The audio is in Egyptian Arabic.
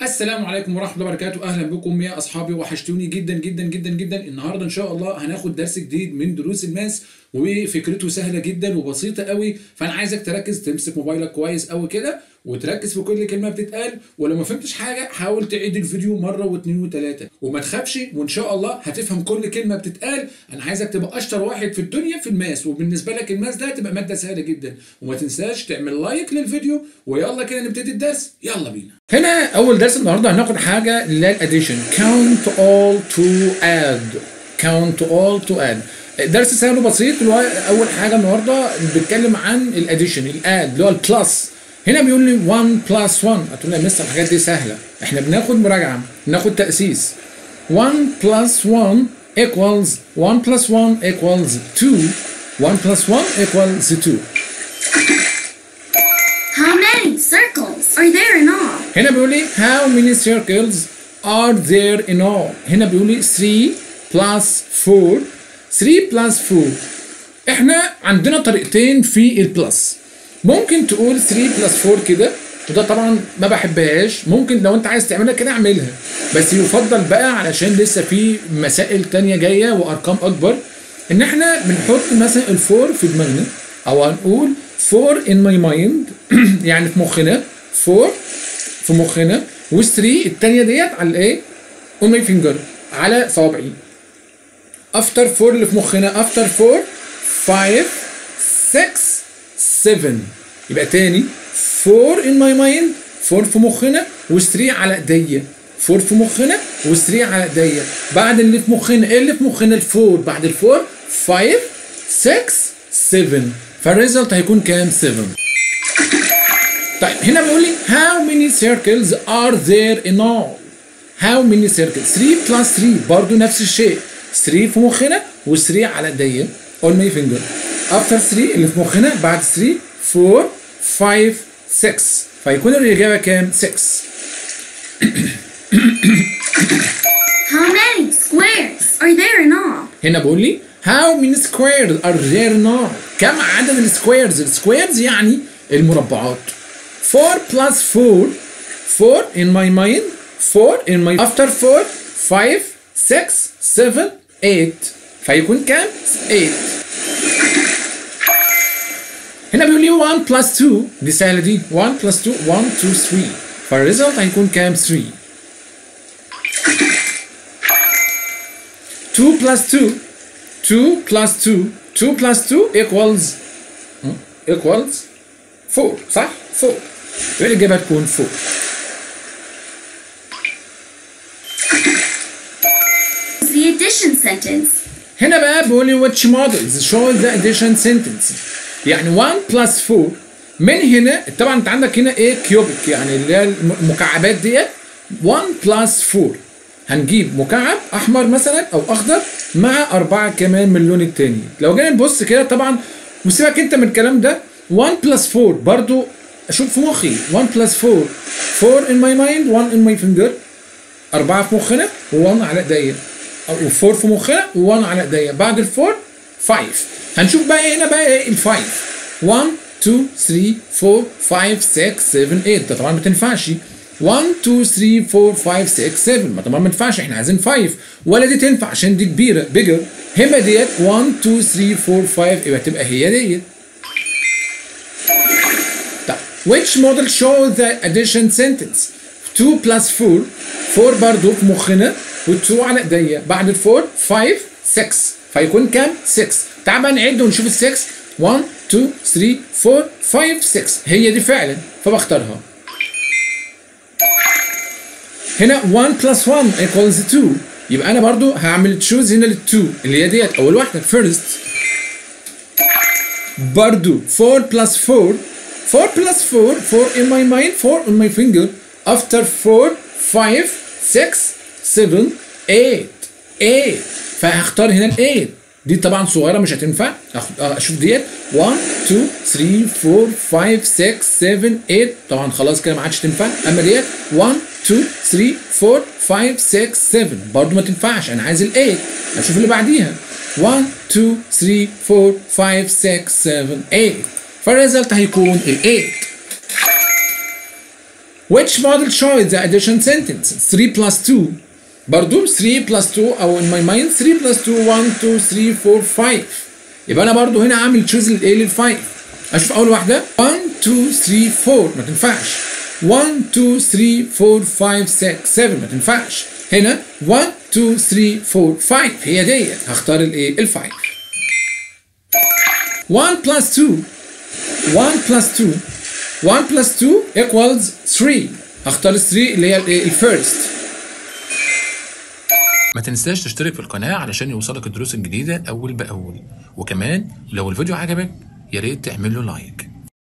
السلام عليكم ورحمه الله وبركاته اهلا بكم يا اصحابي وحشتوني جدا جدا جدا جدا النهارده ان شاء الله هناخد درس جديد من دروس الماس وفكرته سهله جدا وبسيطه قوي فانا عايزك تركز تمسك موبايلك كويس قوي كده وتركز في كل كلمه بتتقال ولو ما فهمتش حاجه حاول تعيد الفيديو مره واثنين وثلاثه وما تخافش وان شاء الله هتفهم كل كلمه بتتقال انا عايزك تبقى اشطر واحد في الدنيا في الماس وبالنسبه لك الماس ده تبقى ماده سهله جدا وما تنساش تعمل لايك للفيديو ويلا كده نبتدي الدرس يلا بينا هنا اول درس النهارده هناخد حاجه اللي هي الاديشن count all to add count all to add درس سهل وبسيط اللي هو اول حاجه النهارده بيتكلم عن الاديشن الاد اللي هو البلس هنا بيقول لي 1 بلس 1 هتقول لي يا مستر الحاجات دي سهله احنا بناخد مراجعه بناخد تاسيس 1 بلس 1 equals 1 plus 1 equals 2 1 plus 1 equals 2 How many circles are there in all? هنا بيقول لي how many circles are there in all هنا بيقول لي 3 plus 4 3 plus 4 احنا عندنا طريقتين في البلس ممكن تقول 3 بلس 4 كده وده طبعا ما بحبهاش ممكن لو انت عايز تعملها كده اعملها بس يفضل بقى علشان لسه في مسائل تانية جاية وارقام اكبر ان احنا بنحط مثلا الفور في دماغنا او هنقول 4 in my mind يعني في مخنا 4 في مخنا و3 التانية ديت على الايه؟ on my finger على صوابعي افتر 4 اللي في مخنا افتر 4 5 6 7 يبقى تاني 4 in my mind 4 في مخنا و3 على ايديا 4 في مخنا و3 على ايديا بعد اللي في مخنا ايه اللي في مخنا الفور بعد الفور 5 6 7 فالريزلت هيكون كام 7 طيب هنا بيقول لي how many circles are there in all how many circles 3 plus 3 برضو نفس الشيء 3 في مخنا و3 على ايديا on my finger after 3 اللي في مخنا بعد 3 4 5 6 فيكون الإجابة كام 6 How many squares are there in all? هنا بقول لي how many squares are there in all كم عدد السكويرز السكويرز يعني المربعات 4 plus 4 4 in my mind 4 in my after 4 5 6 7 8 فيكون كام 8 هنا بيقول لي 1 plus 2 دي سهله دي 1 plus 2 1 2 3 فالريزلت هيكون كام 3 2 plus 2 2 plus 2 2 plus 2 equals hmm, equals 4 صح 4 يبقى الإجابة تكون 4 The addition sentence. هنا بقى بيقول لي which models show the addition sentence يعني 1 plus 4 من هنا طبعا انت عندك هنا ايه كيوبيك يعني اللي هي المكعبات ديت 1 plus 4 هنجيب مكعب احمر مثلا او اخضر مع اربعه كمان من اللون التاني لو جينا نبص كده طبعا وسيبك انت من الكلام ده 1 plus 4 برضو اشوف في مخي 1 plus 4 4 in my mind 1 in my finger أربعة في مخنا و1 على إيديا و4 في مخنا و1 على إيديا بعد ال4 5 هنشوف بقى هنا بقى إيه ال5 1 2 3 4 5 6 7 8 ده طبعا ما تنفعش 1 2 3 4 5 6 7 ما طبعا ما ينفعش احنا عايزين 5 ولا دي تنفع عشان دي كبيره بيجر هنا ديت 1 2 3 4 5 يبقى تبقى هي ديت طيب which model show the addition sentence 2 plus 4 4 برضو في مخنا وال2 على ايديا بعد ال 4 5 6 فيكون كام 6 تعال بقى نعد ونشوف ال 6 1 2 3 4 5 6 هي دي فعلا فبختارها هنا 1 plus 1 equals 2 يبقى انا برضو هعمل تشوز هنا لل 2 اللي هي ديت اول واحده first برضو 4 plus 4 4 plus 4 4 in my mind 4 on my finger after 4 5 6 7 8 8 فهختار هنا ال 8 دي طبعا صغيره مش هتنفع أخ- اشوف ديت 1 2 3 4 5 6 7 8 طبعا خلاص كده ما عادش تنفع اما ديت 1 2 3 4 5 6 7 برضو ما تنفعش انا عايز ال 8 اشوف اللي بعديها 1 2 3 4 5 6 7 8 فالريزلت هيكون ال 8 which model shows the addition sentence 3 plus 2 برضو 3 plus 2 او in my mind 3 plus 2 1 2 3 4 5 يبقى انا برضو هنا عامل تشوز للايه لل 5 اشوف اول واحده 1 2 3 4 ما تنفعش 1 2 3 4 5 6 7 ما تنفعش هنا 1 2 3 4 5 هي ديت هختار الايه ال 5 1 plus 2 1 plus 2 1 plus 2 equals 3 هختار 3 اللي هي الايه الفيرست ما تنساش تشترك في القناة علشان يوصلك الدروس الجديدة أول بأول وكمان لو الفيديو عجبك يا ريت تعمل له لايك